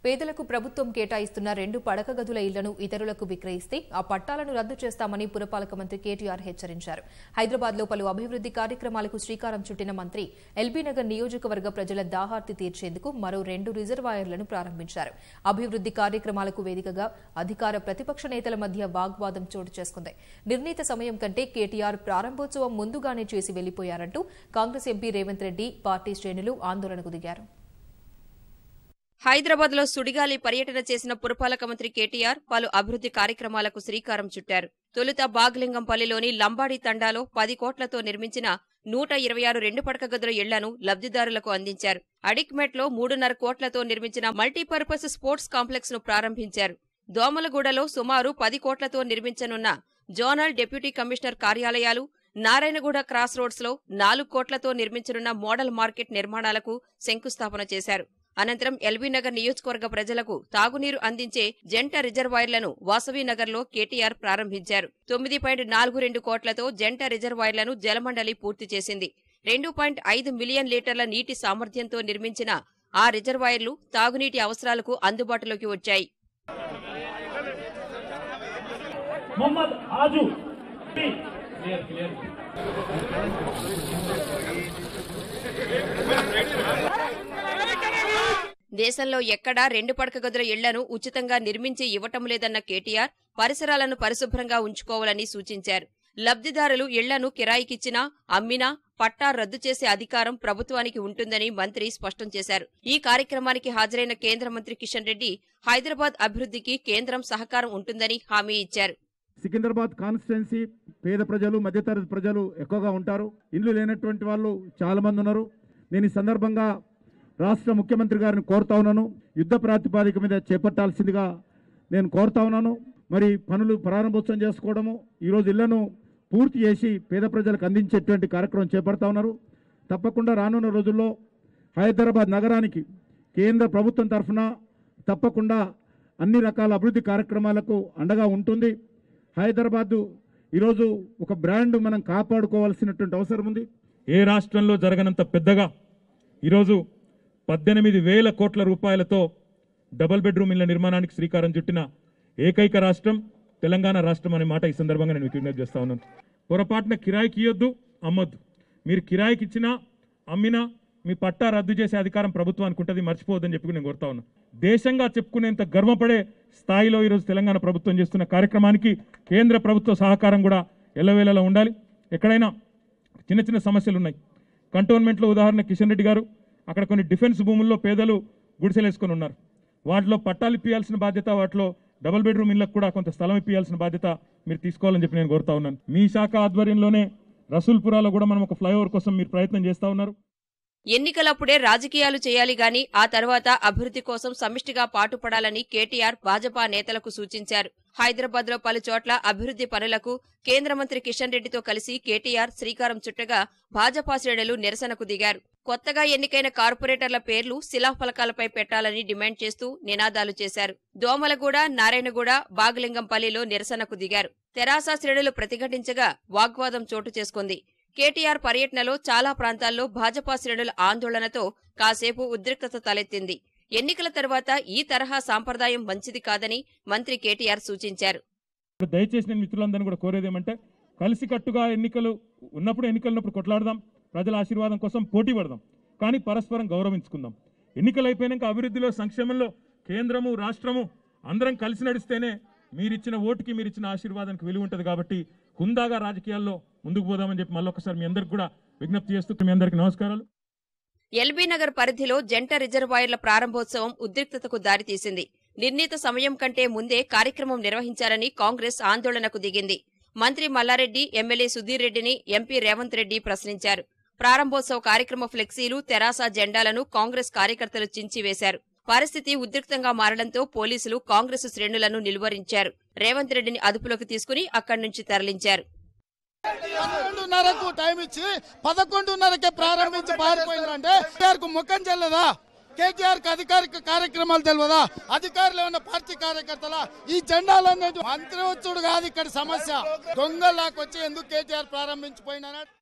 పేదలకు ప్రభుత్వం కేటాయిస్తున్న రెండు పడక గదుల ఇళ్లను ఇతరులకు విక్రయిస్తే ఆ పట్టాలను రద్దు చేస్తామని పురపాలక మంత్రి కేటీఆర్ హెచ్చరించారు హైదరాబాద్లో పలు అభివృద్ది కార్యక్రమాలకు శ్రీకారం చుట్టిన మంత్రి ఎల్బీనగర్ నియోజకవర్గ ప్రజల దాహార్తి తీర్చేందుకు మరో రెండు రిజర్వాయర్లను ప్రారంభించారు అభివృద్ది కార్యక్రమాలకు వేదికగా అధికార ప్రతిపక్ష నేతల మధ్య వాగ్వాదం చోటు చేసుకుంది నిర్ణీత సమయం కంటే కేటీఆర్ ప్రారంభోత్సవం ముందుగానే చేసి వెళ్లిపోయారంటూ కాంగ్రెస్ ఎంపీ రేవంత్ రెడ్డి పార్టీ శ్రేణులు ఆందోళనకు దిగారు హైదరాబాద్ లో సుడిగాలి పర్యటన చేసిన పురపాలక మంత్రి కేటీఆర్ పలు అభివృద్ది కార్యక్రమాలకు శ్రీకారం చుట్టారు తొలుత బాగ్లింగంపల్లిలోని లంబాడి తండాలో పది కోట్లతో నిర్మించిన నూట ఇరవై ఆరు రెండు పడక గదుల ఇళ్లను లబ్దిదారులకు అందించారు అడిక్మెట్లో మూడున్నర కోట్లతో నిర్మించిన మల్టీపర్పస్ స్పోర్ట్స్ కాంప్లెక్స్ ను ప్రారంభించారు దోమలగూడలో సుమారు పది కోట్లతో నిర్మించనున్న జోనల్ డిప్యూటీ కమిషనర్ కార్యాలయాలు నారాయణగూడ క్రాస్ రోడ్స్ లో నాలుగు కోట్లతో నిర్మించనున్న మోడల్ మార్కెట్ నిర్మాణాలకు శంకుస్థాపన చేశారు అనంతరం ఎల్బీనగర్ నియోజకవర్గ ప్రజలకు తాగునీరు అందించే జంట రిజర్వాయర్లను వాసవీనగర్లో కేటీఆర్ ప్రారంభించారు తొమ్మిది పాయింట్ నాలుగు రెండు కోట్లతో జంట రిజర్వాయర్లను జలమండలి పూర్తి చేసింది రెండు పాయింట్ ఐదు మిలియన్ లీటర్ల నీటి సామర్థ్యంతో నిర్మించిన ఆ రిజర్వాయర్లు తాగునీటి అవసరాలకు అందుబాటులోకి వచ్చాయి मोहम्मद आजू क्लियर क्लियर దేశంలో ఎక్కడా రెండు పడక గదుల ఇళ్లను ఉచితంగా నిర్మించి ఇవ్వటం లేదన్న కేటీఆర్ పరిసరాలను పరిశుభ్రంగా ఉంచుకోవాలని సూచించారు లబ్దిదారులు ఇళ్లను కిరాయికిచ్చినా అమ్మినా పట్టా రద్దు చేసే అధికారం ప్రభుత్వానికి ఉంటుందని మంత్రి స్పష్టం చేశారు ఈ కార్యక్రమానికి హాజరైన కేంద్ర మంత్రి కిషన్ రెడ్డి హైదరాబాద్ అభివృద్ధికి కేంద్రం సహకారం ఉంటుందని హామీ ఇచ్చారు సికింద్రాబాద్ కాన్స్టిట్యున్సీ పేద ప్రజలు మధ్యతరగతి ప్రజలు ఎక్కువగా ఉంటారు ఇండ్లు లేనటువంటి వాళ్ళు చాలా మంది ఉన్నారు నేను ఈ సందర్భంగా రాష్ట్ర ముఖ్యమంత్రి గారిని కోరుతా ఉన్నాను యుద్ధ ప్రాతిపాదిక మీద చేపట్టాల్సిందిగా నేను కోరుతా ఉన్నాను మరి పనులు ప్రారంభోత్సవం చేసుకోవడము ఈరోజు ఇళ్లను పూర్తి చేసి పేద ప్రజలకు అందించేటువంటి కార్యక్రమం చేపడతా ఉన్నారు తప్పకుండా రానున్న రోజుల్లో హైదరాబాద్ నగరానికి కేంద్ర ప్రభుత్వం తరఫున తప్పకుండా అన్ని రకాల అభివృద్ధి కార్యక్రమాలకు అండగా ఉంటుంది హైదరాబాదు ఈరోజు ఒక బ్రాండ్ మనం కాపాడుకోవాల్సినటువంటి అవసరం ఉంది ఏ రాష్ట్రంలో జరగనంత పెద్దగా ఈరోజు పద్దెనిమిది వేల కోట్ల రూపాయలతో డబుల్ బెడ్రూమ్ ఇళ్ల నిర్మాణానికి శ్రీకారం చుట్టిన ఏకైక రాష్ట్రం తెలంగాణ రాష్ట్రం అనే మాట ఈ సందర్భంగా నేను మీకు విజ్ఞప్తి చేస్తా ఉన్నాను పొరపాటున కిరాయికి ఇవ్వద్దు అమ్మొద్దు మీరు కిరాయికి ఇచ్చినా అమ్మినా మీ పట్టా రద్దు చేసే అధికారం ప్రభుత్వానికి ఉంటుంది మర్చిపోవద్దని చెప్పి నేను కోరుతా ఉన్నా దేశంగా చెప్పుకునేంత గర్వపడే స్థాయిలో ఈరోజు తెలంగాణ ప్రభుత్వం చేస్తున్న కార్యక్రమానికి కేంద్ర ప్రభుత్వ సహకారం కూడా ఎల్లవేళలా ఉండాలి ఎక్కడైనా చిన్న చిన్న సమస్యలు ఉన్నాయి కంటోన్మెంట్లో ఉదాహరణ కిషన్ రెడ్డి గారు అక్కడ కొన్ని డిఫెన్స్ భూముల్లో పేదలు గుడిసెలు వేసుకొని ఉన్నారు వాటిలో పట్టాలు ఇప్పియాల్సిన బాధ్యత వాటిలో డబుల్ బెడ్రూమ్ ఇళ్లకు కూడా కొంత స్థలం ఇప్పియాల్సిన బాధ్యత మీరు తీసుకోవాలని చెప్పి నేను కోరుతా ఉన్నాను మీ శాఖ ఆధ్వర్యంలోనే రసూల్పురాలో కూడా మనం ఒక ఫ్లైఓవర్ కోసం మీరు ప్రయత్నం చేస్తా ఉన్నారు ఎన్నికలప్పుడే రాజకీయాలు చేయాలి గాని ఆ తర్వాత అభివృద్ధి కోసం సమిష్టిగా పాటుపడాలని కేటీఆర్ భాజపా నేతలకు సూచించారు హైదరాబాద్ లో పలు చోట్ల అభివృద్ధి పనులకు కేంద్ర మంత్రి కిషన్ రెడ్డితో కలిసి కేటీఆర్ శ్రీకారం చుట్టగా భాజపా శ్రేణులు నిరసనకు దిగారు కొత్తగా ఎన్నికైన కార్పొరేటర్ల పేర్లు శిలాఫలకాలపై పెట్టాలని డిమాండ్ చేస్తూ నినాదాలు చేశారు దోమలగూడ నారాయణగూడ బాగలింగంపల్లిలో నిరసనకు దిగారు తెరాస శ్రేణులు ప్రతిఘటించగా వాగ్వాదం చోటు చేసుకుంది కేటీఆర్ పర్యటనలో చాలా ప్రాంతాల్లో భాజపా శ్రేణుల ఆందోళనతో కాసేపు ఉద్రిక్తత తలెత్తింది ఎన్నికల తర్వాత ఈ తరహా సాంప్రదాయం మంచిది కాదని మంత్రి కేటీఆర్ సూచించారు ఇప్పుడు దయచేసి నేను మిత్రులందరినీ కూడా కోరేది ఏమంటే కలిసికట్టుగా ఎన్నికలు ఉన్నప్పుడు ఎన్నికలు ఉన్నప్పుడు కొట్లాడదాం ప్రజల ఆశీర్వాదం కోసం పోటీ పడదాం కానీ పరస్పరం గౌరవించుకుందాం ఎన్నికలు అయిపోయాక అభివృద్ధిలో సంక్షేమంలో కేంద్రము రాష్ట్రము అందరం కలిసి నడిస్తేనే మీరిచ్చిన ఓటుకి మీరిచ్చిన ఆశీర్వాదానికి విలువ ఉంటుంది కాబట్టి హుందాగా రాజకీయాల్లో ముందుకు పోదామని చెప్పి మళ్ళొకసారి మీ అందరికి కూడా విజ్ఞప్తి చేస్తూ మీ అందరికీ నమస్కారాలు ఎల్బీ నగర్ పరిధిలో జంట రిజర్వాయర్ల ప్రారంభోత్సవం ఉద్రిక్తతకు దారితీసింది నిర్ణీత సమయం కంటే ముందే కార్యక్రమం నిర్వహించారని కాంగ్రెస్ ఆందోళనకు దిగింది మంత్రి మల్లారెడ్డి ఎమ్మెల్యే సుధీర్ రెడ్డిని ఎంపీ రేవంత్ రెడ్డి ప్రశ్నించారు ప్రారంభోత్సవ కార్యక్రమ ఫ్లెక్సీలు తెరాస జెండాలను కాంగ్రెస్ కార్యకర్తలు చించివేశారు పరిస్థితి ఉద్రిక్తంగా మారడంతో పోలీసులు కాంగ్రెస్ శ్రేణులను నిలువరించారు రేవంత్ రెడ్డిని అదుపులోకి తీసుకుని అక్కడి నుంచి తరలించారు పన్నెండున్నరకు టైం ఇచ్చి పదకొండున్నరకే ప్రారంభించి పారిపోయిందంటే కేటీఆర్ కు ముఖం చెల్లదా కేటీఆర్ కు అధికారిక కార్యక్రమాలు తెలియదా అధికారులు ఏమన్నా పార్టీ కార్యకర్తలా ఈ జెండాలన్నీ మంత్రి వచ్చుడు కాదు ఇక్కడ సమస్య దొంగలాకొచ్చి ఎందుకు కేటీఆర్ ప్రారంభించిపోయినా